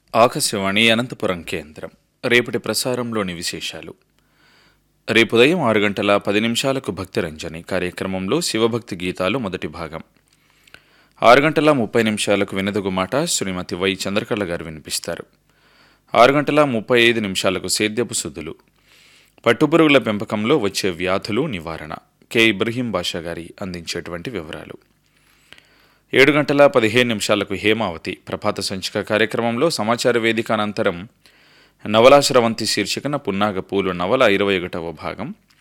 ఆకాశవాణి అనంతపురం కేంద్రం రేపటి ప్రసారంలోని విశేషాలు రేపు ఉదయం ఆరు గంటల పది నిమిషాలకు భక్తిరంజని కార్యక్రమంలో శివభక్తి గీతాలు మొదటి భాగం ఆరు గంటల ముప్పై నిమిషాలకు వినదగు మాట శ్రీమతి వై చంద్రకళ గారు వినిపిస్తారు ఆరు గంటల ముప్పై ఐదు నిమిషాలకు సేద్యపు సుద్దులు పట్టుపురుగుల పెంపకంలో వచ్చే వ్యాధులు నివారణ కె ఇబ్రహీం బాషా గారి అందించేటువంటి వివరాలు ఏడు గంటల పదిహేను నిమిషాలకు హేమావతి ప్రభాత సంచిక కార్యక్రమంలో సమాచార వేదిక అనంతరం నవలాశ్రవంతి శీర్షికన పున్నాగ పూలు నవల ఇరవై ఒకటవ భాగం